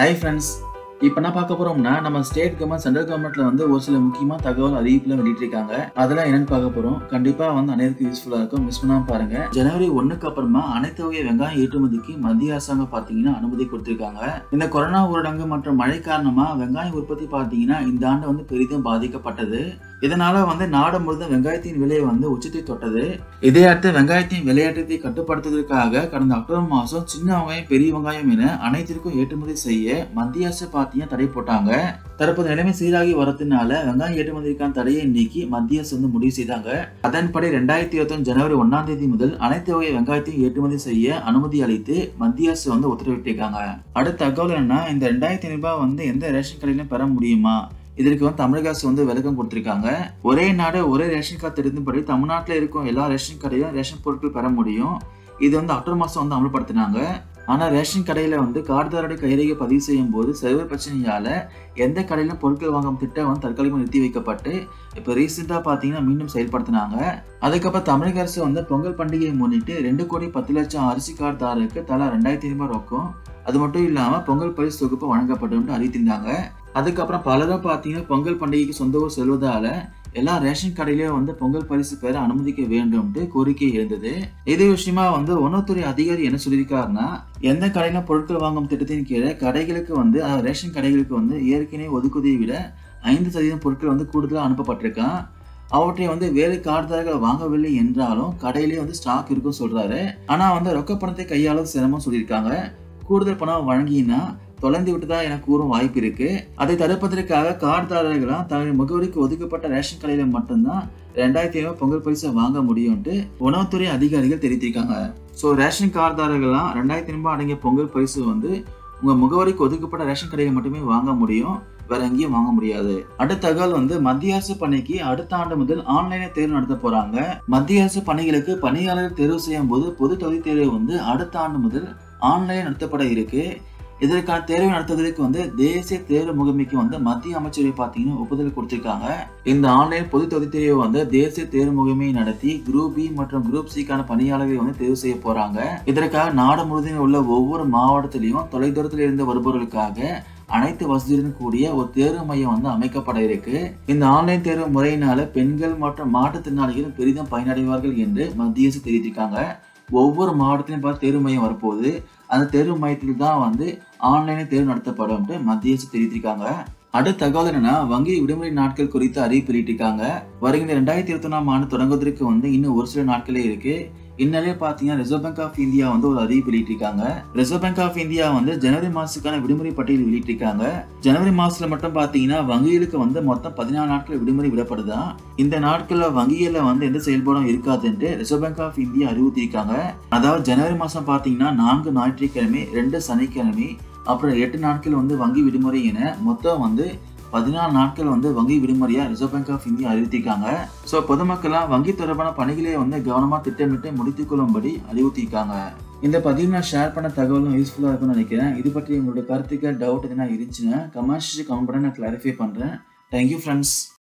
hi friends இப்போ என்ன பார்க்க போறோம்னா நம்ம ஸ்டேட் கவர்மெண்ட் சென்ட்ரல் கவர்மெண்ட்ல வந்து ஒரு சில முக்கியமான தகவல் அறிவிப்புல வெளியிட்டிருக்காங்க அதெல்லாம் என்னன்னு பார்க்க போறோம் கண்டிப்பா வந்து அனைவருக்கும் யூஸ்ஃபுல்லா இருக்கும் மிஸ் பண்ணாம பாருங்க ஜனவரி ஒண்ணுக்கு அப்புறமா அனைத்து வகை வெங்காயம் ஏற்றுமதிக்கு மத்திய அரசாங்கம் பார்த்தீங்கன்னா அனுமதி கொடுத்திருக்காங்க இந்த கொரோனா ஊரடங்கு மற்றும் மழை காரணமா வெங்காய உற்பத்தி பார்த்தீங்கன்னா இந்த ஆண்டு வந்து பெரிதும் பாதிக்கப்பட்டது இதனால வந்து நாடு முழுவதும் வெங்காயத்தின் விலை வந்து உச்சத்தை தொட்டது இதை அடுத்து வெங்காயத்தின் விலையேற்றத்தை கட்டுப்படுத்துவதற்காக கடந்த அக்டோபர் மாதம் சின்ன வெங்காயம் பெரிய வெங்காயம் என அனைத்திற்கும் ஏற்றுமதி செய்ய மத்திய அரசு பார்த்தீங்கன்னா தடை போட்டாங்க தற்போது நிலைமை சீராகி வரதுனால வெங்காயம் ஏற்றுமதிக்கான தடையை நீக்கி மத்திய அரசு வந்து முடிவு செய்தாங்க அதன்படி ரெண்டாயிரத்தி இருபத்தி ஜனவரி ஒன்னாம் தேதி முதல் அனைத்து வகை வெங்காயத்தையும் ஏற்றுமதி செய்ய அனுமதி அளித்து மத்திய அரசு வந்து உத்தரவிட்டிருக்காங்க அடுத்த தகவல் என்னன்னா இந்த ரெண்டாயிரத்தி ஐநூறு ரூபாய் வந்து எந்த ரேஷன் கடையிலும் பெற முடியுமா இதற்கு வந்து தமிழக அரசு வந்து விளக்கம் கொடுத்திருக்காங்க ஒரே நாடு ஒரே ரேஷன் கார்டு தெரிந்தபடி தமிழ்நாட்டில் இருக்கும் எல்லா ரேஷன் கடையிலும் ரேஷன் பொருட்கள் பெற முடியும் இது வந்து அக்டோபர் மாதம் வந்து அமல்படுத்தினாங்க ஆனால் ரேஷன் கடையில் வந்து கார்டுதாரோட கைரேகை பதிவு செய்யும் போது சர்வர் பிரச்சனையால் எந்த கடையிலும் பொருட்கள் வாங்கும் திட்டம் வந்து தற்காலிகமாக நிறுத்தி வைக்கப்பட்டு இப்போ ரீசெண்டாக பார்த்தீங்கன்னா மீண்டும் செயல்படுத்தினாங்க அதுக்கப்புறம் தமிழக அரசு வந்து பொங்கல் பண்டிகையை முன்னிட்டு ரெண்டு கோடி பத்து லட்சம் அரிசி கார்டுதாரருக்கு தலா ரெண்டாயிரத்தி ஐநூறு ரொக்கம் அது மட்டும் இல்லாமல் பொங்கல் பரிசு தொகுப்பு வழங்கப்படும் அறிவித்திருந்தாங்க அதுக்கப்புறம் பலரும் பார்த்தீங்கன்னா பொங்கல் பண்டிகைக்கு சொந்த ஊர் செல்வதால எல்லா ரேஷன் கடையிலையும் வந்து பொங்கல் பரிசு பெற அனுமதிக்க வேண்டும்ட்டு கோரிக்கை எழுந்தது இது விஷயமா வந்து உணவுத்துறை அதிகாரி என்ன சொல்லியிருக்காருன்னா எந்த கடையிலும் பொருட்கள் வாங்கும் திட்டத்தின் கீழே கடைகளுக்கு வந்து அதாவது ரேஷன் கடைகளுக்கு வந்து ஏற்கனவே ஒதுக்குவதை விட ஐந்து சதவீதம் பொருட்கள் வந்து கூடுதலாக அனுப்பப்பட்டிருக்கான் அவற்றை வந்து வேறு கார்டுதாரர்கள் வாங்கவில்லை என்றாலும் கடையிலேயே வந்து ஸ்டாக் இருக்கும் சொல்றாரு ஆனா வந்து ரொக்க பணத்தை கையாளும் சிரமம் சொல்லியிருக்காங்க கூடுதல் பணம் வழங்கினா தொலைந்து விட்டதா என கூறும் வாய்ப்பு இருக்கு அதை தடுப்பதற்காக கார்டுதாரர்களாம் தங்கள் முகவரிக்கு ஒதுக்கப்பட்ட ரேஷன் கடையில மட்டும்தான் ரெண்டாயிரத்தி ஐநூறு பொங்கல் பரிசு வாங்க முடியும்ட்டு உணவுத்துறை அதிகாரிகள் தெரிவித்திருக்காங்க ஸோ ரேஷன் கார்டுதாரர்கள்லாம் ரெண்டாயிரத்தி ஐநூறு அடங்கிய பொங்கல் பரிசு வந்து உங்க முகவரிக்கு ஒதுக்கப்பட்ட ரேஷன் கடையில மட்டுமே வாங்க முடியும் வேற எங்கேயும் வாங்க முடியாது அடுத்த தகவல் வந்து மத்திய அரசு பணிக்கு அடுத்த ஆண்டு முதல் ஆன்லைனில் தேர்வு நடத்த போறாங்க மத்திய அரசு பணிகளுக்கு பணியாளர் தேர்வு செய்யும் போது பொது தகுதி தேர்வு வந்து அடுத்த ஆண்டு முதல் ஆன்லைன் நடத்தப்பட இருக்கு இதற்கான தேர்வு நடத்துவதற்கு வந்து தேசிய தேர்வு முகமைக்கு வந்து மத்திய அமைச்சரவை பார்த்தீங்கன்னா ஒப்புதல் கொடுத்திருக்காங்க இந்த ஆன்லைன் பொது தகுதி தேர்வு வந்து தேசிய தேர்வு முகமையை நடத்தி குரூப் பி மற்றும் குரூப் சிக்கான பணியாளர்களை வந்து தேர்வு செய்ய போறாங்க இதற்காக நாடு முழுவதும் உள்ள ஒவ்வொரு மாவட்டத்திலையும் தொலைதூரத்தில் இருந்து வருபவர்களுக்காக அனைத்து வசதியுடன் கூடிய ஒரு தேர்வு மையம் வந்து அமைக்கப்பட இருக்கு இந்த ஆன்லைன் தேர்வு முறையினால பெண்கள் மற்றும் மாற்றுத்திறனாளிகளும் பெரிதும் பயனடைவார்கள் என்று மத்திய அரசு தெரிவித்திருக்காங்க ஒவ்வொரு மாவட்டத்திலும் பார்த்து தேர்வு மையம் வரப்போகுது அந்த தேர்வு மையத்தில் தான் வந்து ஆன்லைனில் தேர்வு நடத்தப்படும் மத்திய அரசு தெரிவித்திருக்காங்க அடுத்த தகவல் என்னன்னா வங்கி விடுமுறை நாட்கள் குறித்து அறிவிப்பு வெளியிட்டிருக்காங்க வருகின்ற ரெண்டாயிரத்தி இருபத்தி ஒன்றாம் ஆண்டு தொடங்குவதற்கு வந்து இன்னும் ஒரு சில நாட்களே இருக்கு இந்நிலையில் பார்த்தீங்கன்னா ரிசர்வ் பேங்க் ஆஃப் இந்தியா வந்து ஒரு அறிவிப்பு வெளியிட்டிருக்காங்க ரிசர்வ் பேங்க் ஆஃப் இந்தியா வந்து ஜனவரி மாசத்துக்கான விடுமுறை பட்டியல் வெளியிட்டிருக்காங்க ஜனவரி மாசத்துல மட்டும் பார்த்தீங்கன்னா வங்கிகளுக்கு வந்து மொத்தம் பதினாலு நாட்கள் விடுமுறை விடப்படுதா இந்த நாட்கள்ல வங்கிகள்ல வந்து எந்த செயல்பாடும் இருக்காதுன்ட்டு ரிசர்வ் பேங்க் ஆஃப் இந்தியா அறிவுறுத்தியிருக்காங்க அதாவது ஜனவரி மாசம் பார்த்தீங்கன்னா நான்கு ஞாயிற்றுக்கிழமை ரெண்டு சனிக்கிழமை அப்புறம் எட்டு நாட்கள் வந்து வங்கி விடுமுறை என மொத்தம் வந்து பதினாலு நாட்கள் வந்து வங்கி விடுமுறையா ரிசர்வ் பேங்க் ஆஃப் இந்தியா அறிவித்திருக்காங்க ஸோ பொதுமக்கள்லாம் வங்கி தொடர்பான பணிகளை வந்து கவனமாக திட்டமிட்டு முடித்துக் கொள்ளும்படி அறிவுறுத்தியிருக்காங்க இந்த பதிவு நான் ஷேர் பண்ண தகவலும் யூஸ்ஃபுல்லாக இருக்கும்னு நினைக்கிறேன் இது பற்றி உங்களோட கருத்துக்கள் டவுட் எதுனா இருந்துச்சுன்னா கமெண்ட்ஸ் கமெண்ட் பண்ண நான் கிளாரிஃபை பண்ணுறேன் தேங்க்யூ ஃப்ரெண்ட்ஸ்